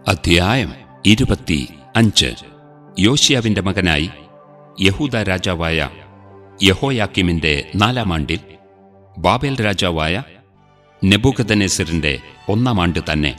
അധ്യായം ഇരുപത്തി അഞ്ച് യോശിയാവിന്റെ മകനായി യഹൂദ രാജാവായ യഹോയാക്കിമിന്റെ നാലാം ആണ്ടിൽ ബാബേൽ രാജാവായ നെബൂഖദനേസറിന്റെ ഒന്നാം ആണ്ട് തന്നെ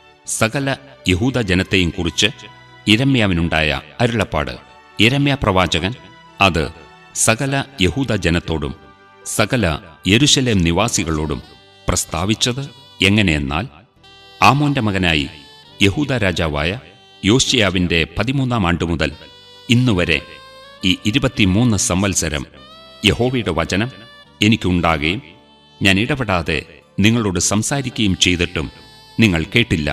സകല യഹൂദ ജനത്തെയും കുറിച്ച് ഇരമ്യാവിനുണ്ടായ അരുളപ്പാട് ഇരമ്യ പ്രവാചകൻ അത് സകല യഹൂദ ജനത്തോടും സകല യെരുശലേം നിവാസികളോടും പ്രസ്താവിച്ചത് എങ്ങനെയെന്നാൽ ആമോന്റെ മകനായി യഹൂദ രാജാവായ യോശിയാവിന്റെ പതിമൂന്നാം ആണ്ട് മുതൽ ഇന്നുവരെ ഈ ഇരുപത്തിമൂന്ന് സംവത്സരം യഹോവയുടെ വചനം എനിക്കുണ്ടാകുകയും ഞാൻ ഇടപെടാതെ നിങ്ങളോട് സംസാരിക്കുകയും ചെയ്തിട്ടും നിങ്ങൾ കേട്ടില്ല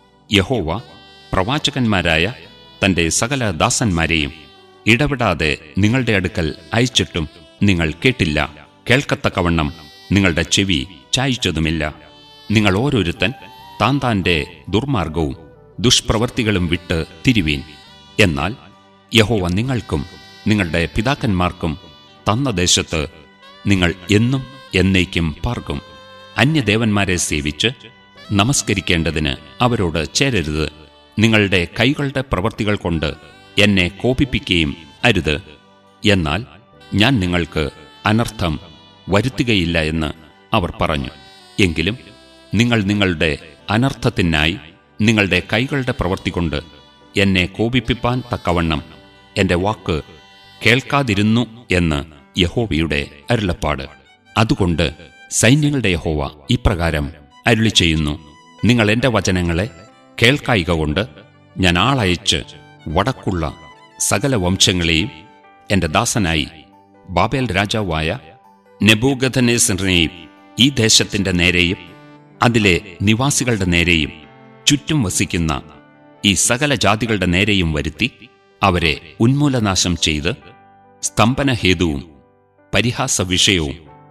യഹോവ പ്രവാചകന്മാരായ തന്റെ സകല ദാസന്മാരെയും ഇടപെടാതെ നിങ്ങളുടെ അടുക്കൽ അയച്ചിട്ടും നിങ്ങൾ കേട്ടില്ല കേൾക്കത്തക്കവണ്ണം നിങ്ങളുടെ ചെവി ചായ്ച്ചതുമില്ല നിങ്ങൾ ഓരോരുത്തൻ താൻ താന്റെ ദുർമാർഗവും ദുഷ്പ്രവർത്തികളും വിട്ട് തിരിവീൻ എന്നാൽ യഹോവ നിങ്ങൾക്കും നിങ്ങളുടെ പിതാക്കന്മാർക്കും തന്ന ദേശത്ത് നിങ്ങൾ എന്നും എന്നേക്കും പാർക്കും അന്യദേവന്മാരെ സേവിച്ച് നമസ്കരിക്കേണ്ടതിന് അവരോട് ചേരരുത് നിങ്ങളുടെ കൈകളുടെ പ്രവർത്തികൾ കൊണ്ട് എന്നെ കോപിപ്പിക്കുകയും അരുത് എന്നാൽ ഞാൻ നിങ്ങൾക്ക് അനർത്ഥം വരുത്തുകയില്ല എന്ന് അവർ പറഞ്ഞു എങ്കിലും നിങ്ങൾ നിങ്ങളുടെ അനർത്ഥത്തിനായി നിങ്ങളുടെ കൈകളുടെ പ്രവൃത്തി കൊണ്ട് എന്നെ കോപിപ്പിപ്പാൻ തക്കവണ്ണം എന്റെ വാക്ക് കേൾക്കാതിരുന്നു എന്ന് യഹോവയുടെ അരുളപ്പാട് അതുകൊണ്ട് സൈന്യങ്ങളുടെ യഹോവ ഇപ്രകാരം അരുളി ചെയ്യുന്നു നിങ്ങൾ എന്റെ വചനങ്ങളെ കേൾക്കായിക കൊണ്ട് ഞാൻ ആളയച്ച് വടക്കുള്ള സകല വംശങ്ങളെയും എന്റെ ദാസനായി ബാബേൽ രാജാവായ നെബൂഗഥനേസറിനെയും ഈ ദേശത്തിന്റെ നേരെയും അതിലെ നിവാസികളുടെ നേരെയും ചുറ്റും വസിക്കുന്ന ഈ സകല ജാതികളുടെ നേരെയും വരുത്തി അവരെ ഉന്മൂലനാശം ചെയ്ത് സ്തംഭനഹേതുവും പരിഹാസ വിഷയവും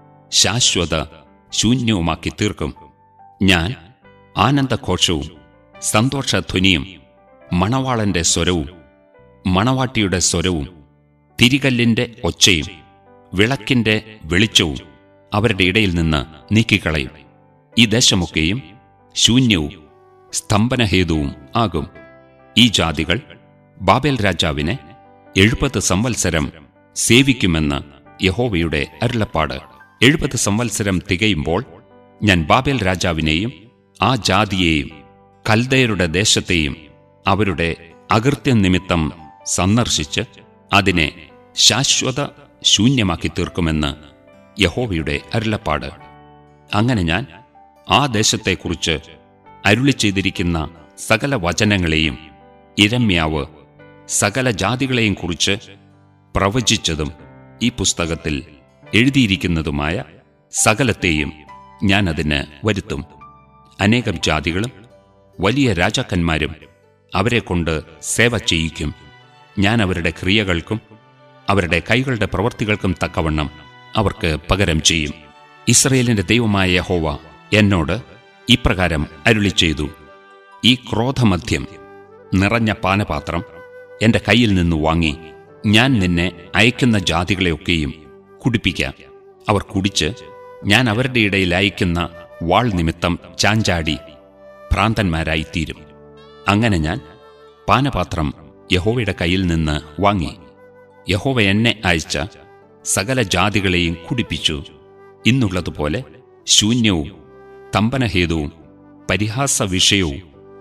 ശാശ്വത ശൂന്യവുമാക്കി തീർക്കും ഞാൻ ആനന്ദഘോഷവും സന്തോഷധ്വനിയും മണവാളന്റെ സ്വരവും മണവാട്ടിയുടെ സ്വരവും തിരികല്ലിന്റെ ഒച്ചയും വിളക്കിന്റെ വെളിച്ചവും അവരുടെ ഇടയിൽ നിന്ന് നീക്കിക്കളയും ഈ ദേശമൊക്കെയും ശൂന്യവും സ്തംഭനഹേതുവും ആകും ഈ ജാതികൾ ബാബേൽ രാജാവിനെ എഴുപത് സംവത്സരം സേവിക്കുമെന്ന് യഹോവയുടെ അരുളപ്പാട് എഴുപത് സംവത്സരം തികയുമ്പോൾ ഞാൻ ബാബേൽ രാജാവിനെയും ആ ജാതിയെയും കൽദയരുടെ ദേശത്തെയും അവരുടെ അകൃത്യം നിമിത്തം സന്ദർശിച്ച് അതിനെ ശാശ്വത ശൂന്യമാക്കി തീർക്കുമെന്ന് യഹോവയുടെ അരുളപ്പാട് അങ്ങനെ ഞാൻ ആ ദേശത്തെക്കുറിച്ച് അരുളി ചെയ്തിരിക്കുന്ന സകല വചനങ്ങളെയും ഇരമ്യാവ് സകല ജാതികളെയും കുറിച്ച് പ്രവചിച്ചതും ഈ പുസ്തകത്തിൽ എഴുതിയിരിക്കുന്നതുമായ സകലത്തെയും ഞാൻ അതിന് വരുത്തും അനേകം ജാതികളും വലിയ രാജാക്കന്മാരും അവരെ കൊണ്ട് സേവ ചെയ്യിക്കും ഞാൻ അവരുടെ ക്രിയകൾക്കും അവരുടെ കൈകളുടെ പ്രവൃത്തികൾക്കും തക്കവണ്ണം അവർക്ക് പകരം ചെയ്യും ഇസ്രയേലിന്റെ ദൈവമായ യഹോവ എന്നോട് ഇപ്രകാരം അരുളി ചെയ്തു ഈ ക്രോധമധ്യം നിറഞ്ഞ പാനപാത്രം എന്റെ കയ്യിൽ നിന്ന് വാങ്ങി ഞാൻ നിന്നെ അയക്കുന്ന ജാതികളെയൊക്കെയും കുടിപ്പിക്കാം അവർ കുടിച്ച് ഞാൻ അവരുടെ ഇടയിൽ അയക്കുന്ന വാൾ നിമിത്തം ചാഞ്ചാടി ഭ്രാന്തന്മാരായിത്തീരും അങ്ങനെ ഞാൻ പാനപാത്രം യഹോവയുടെ കയ്യിൽ നിന്ന് വാങ്ങി യഹോവ എന്നെ അയച്ച സകല ജാതികളെയും കുടിപ്പിച്ചു ഇന്നുള്ളതുപോലെ ശൂന്യവും തമ്പനഹേതുവും പരിഹാസ വിഷയവും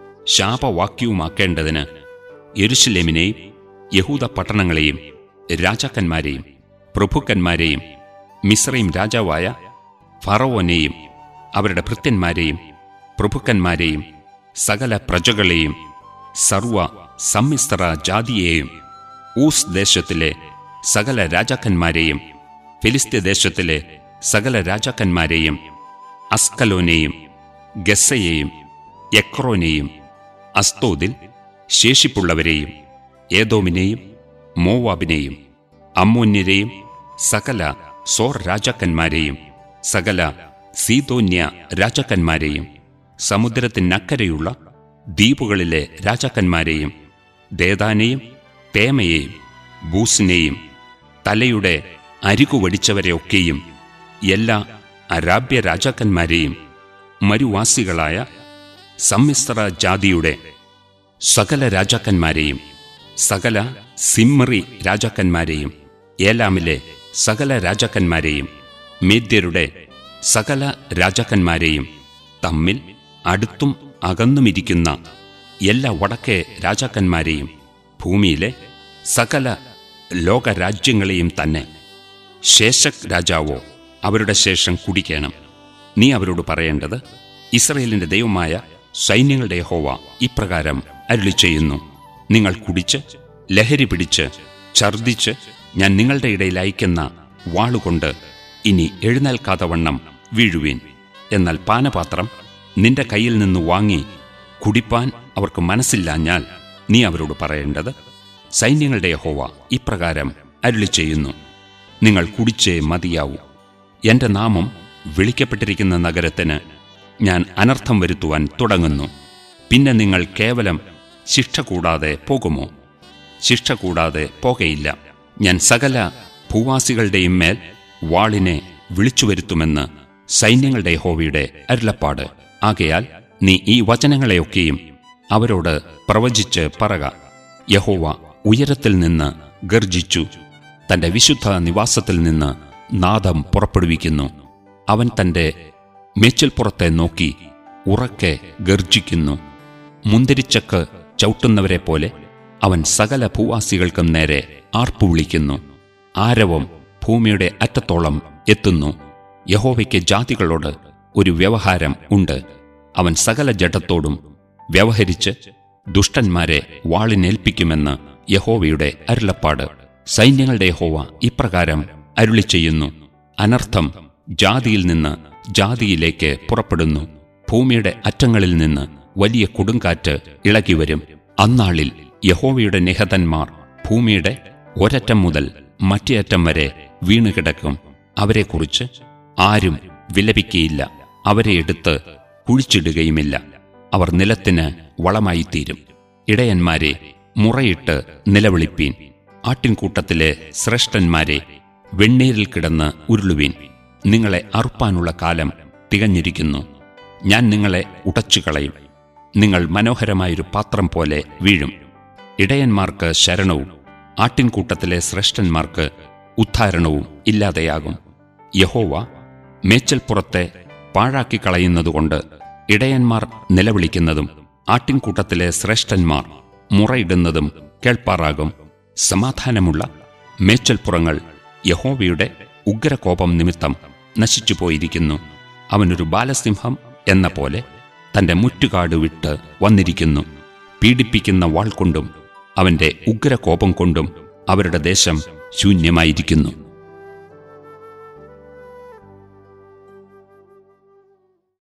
ശാപവാക്യവുമാക്കേണ്ടതിന് യെരുശലേമിനെയും യഹൂദ പട്ടണങ്ങളെയും രാജാക്കന്മാരെയും പ്രഭുക്കന്മാരെയും മിശ്രയും രാജാവായ ഫറവോനെയും അവരുടെ ഭൃത്യന്മാരെയും പ്രഭുക്കന്മാരെയും സകല പ്രജകളെയും സർവ സമ്മിശ്ര ജാതിയെയും ഊസ് ദേശത്തിലെ സകല രാജാക്കന്മാരെയും ഫിലിസ്ത്യ ദേശത്തിലെ സകല രാജാക്കന്മാരെയും അസ്കലോനെയും ഗസ്സയെയും എക്രോനെയും അസ്തോദിൽ ശേഷിപ്പുള്ളവരെയും ഏതോമിനെയും മോവാബിനെയും അമ്മോന്യരെയും സകല സോർ രാജാക്കന്മാരെയും സകല സീതോന്യ രാജാക്കന്മാരെയും സമുദ്രത്തിനക്കരെയുള്ള ദ്വീപുകളിലെ രാജാക്കന്മാരെയും ദേദാനെയും പേമയെയും ബൂസിനെയും തലയുടെ അരികുവടിച്ചവരെയൊക്കെയും എല്ലാ അരാബ്യ രാജാക്കന്മാരെയും മരുവാസികളായ സമ്മിശ്ര ജാതിയുടെ സകല രാജാക്കന്മാരെയും സകല സിമ്മറി രാജാക്കന്മാരെയും ഏലാമിലെ സകല രാജാക്കന്മാരെയും മേദ്യരുടെ സകല രാജാക്കന്മാരെയും തമ്മിൽ അടുത്തും അകന്നുമിരിക്കുന്ന എല്ലാ വടക്കേ രാജാക്കന്മാരെയും ഭൂമിയിലെ സകല ലോകരാജ്യങ്ങളെയും തന്നെ ശേഷക് രാജാവോ അവരുടെ ശേഷം കുടിക്കണം നീ അവരോട് പറയേണ്ടത് ഇസ്രയേലിന്റെ ദൈവമായ സൈന്യങ്ങളുടെ യഹോവ ഇപ്രകാരം അരുളി ചെയ്യുന്നു നിങ്ങൾ കുടിച്ച് ലഹരി പിടിച്ച് ഛർദിച്ച് ഞാൻ നിങ്ങളുടെ ഇടയിൽ അയക്കുന്ന വാളുകൊണ്ട് ഇനി എഴുന്നേൽക്കാതെ വണ്ണം വീഴുവീൻ എന്നാൽ പാനപാത്രം നിന്റെ കയ്യിൽ നിന്ന് വാങ്ങി കുടിപ്പാൻ അവർക്ക് മനസ്സില്ലാഞ്ഞാൽ നീ അവരോട് പറയേണ്ടത് സൈന്യങ്ങളുടെ യഹോവ ഇപ്രകാരം അരുളി ചെയ്യുന്നു നിങ്ങൾ കുടിച്ചേ മതിയാവൂ എന്റെ നാമം വിളിക്കപ്പെട്ടിരിക്കുന്ന നഗരത്തിന് ഞാൻ അനർത്ഥം വരുത്തുവാൻ തുടങ്ങുന്നു പിന്നെ നിങ്ങൾ കേവലം ശിക്ഷ കൂടാതെ പോകുമോ ശിക്ഷ കൂടാതെ പോകയില്ല ഞാൻ സകല ഭൂവാസികളുടെയും മേൽ വാളിനെ വിളിച്ചു വരുത്തുമെന്ന് സൈന്യങ്ങളുടെ യഹോവയുടെ അരുളപ്പാട് ആകയാൽ നീ ഈ വചനങ്ങളെയൊക്കെയും അവരോട് പ്രവചിച്ച് പറക യഹോവ ഉയരത്തിൽ നിന്ന് ഗർജിച്ചു തന്റെ വിശുദ്ധ നിവാസത്തിൽ നിന്ന് നാദം പുറപ്പെടുവിക്കുന്നു അവൻ തന്റെ മേച്ചിൽപ്പുറത്തെ നോക്കി ഉറക്കെ ഗർജിക്കുന്നു മുന്തിരിച്ചക്ക് ചവിട്ടുന്നവരെ പോലെ അവൻ സകല ഭൂവാസികൾക്കും നേരെ ആർപ്പു വിളിക്കുന്നു ആരവം ഭൂമിയുടെ അറ്റത്തോളം എത്തുന്നു യഹോവയ്ക്ക് ജാതികളോട് ഒരു വ്യവഹാരം ഉണ്ട് അവൻ സകല ജഡത്തോടും വ്യവഹരിച്ച് ദുഷ്ടന്മാരെ വാളിനേൽപ്പിക്കുമെന്ന് യഹോവയുടെ അരുളപ്പാട് സൈന്യങ്ങളുടെ യഹോവ ഇപ്രകാരം അരുളി ചെയ്യുന്നു അനർത്ഥം ജാതിയിൽ നിന്ന് ജാതിയിലേക്ക് പുറപ്പെടുന്നു ഭൂമിയുടെ അറ്റങ്ങളിൽ നിന്ന് വലിയ കൊടുങ്കാറ്റ് ഇളകിവരും അന്നാളിൽ യഹോവയുടെ നിഹതന്മാർ ഭൂമിയുടെ ഒരറ്റം മുതൽ മറ്റേ അറ്റം വരെ വീണുകിടക്കും അവരെക്കുറിച്ച് ആരും വിലപിക്കയില്ല അവരെ എടുത്ത് കുഴിച്ചിടുകയുമില്ല അവർ നിലത്തിന് വളമായിത്തീരും ഇടയന്മാരെ മുറയിട്ട് നിലവിളിപ്പീൻ ആട്ടിൻകൂട്ടത്തിലെ ശ്രേഷ്ഠന്മാരെ വെണ്ണീരിൽ കിടന്ന് ഉരുളുവീൻ നിങ്ങളെ അറുപ്പാനുള്ള കാലം തികഞ്ഞിരിക്കുന്നു ഞാൻ നിങ്ങളെ ഉടച്ചുകളയും നിങ്ങൾ മനോഹരമായൊരു പാത്രം പോലെ വീഴും ഇടയന്മാർക്ക് ശരണവും ആട്ടിൻകൂട്ടത്തിലെ ശ്രേഷ്ഠന്മാർക്ക് ഉദ്ധാരണവും ഇല്ലാതെയാകും യഹോവ മേച്ചൽപ്പുറത്തെ പാഴാക്കി കളയുന്നതുകൊണ്ട് ഇടയന്മാർ നിലവിളിക്കുന്നതും ആട്ടിൻകൂട്ടത്തിലെ ശ്രേഷ്ഠന്മാർ മുറയിടുന്നതും കേൾപ്പാറാകും സമാധാനമുള്ള മേച്ചൽപ്പുറങ്ങൾ യഹോവയുടെ ഉഗ്രകോപം നിമിത്തം നശിച്ചുപോയിരിക്കുന്നു അവനൊരു ബാലസിംഹം എന്ന പോലെ തന്റെ മുറ്റുകാട് വിട്ട് വന്നിരിക്കുന്നു പീഡിപ്പിക്കുന്ന വാൾ കൊണ്ടും അവന്റെ ഉഗ്രകോപം കൊണ്ടും അവരുടെ ദേശം ശൂന്യമായിരിക്കുന്നു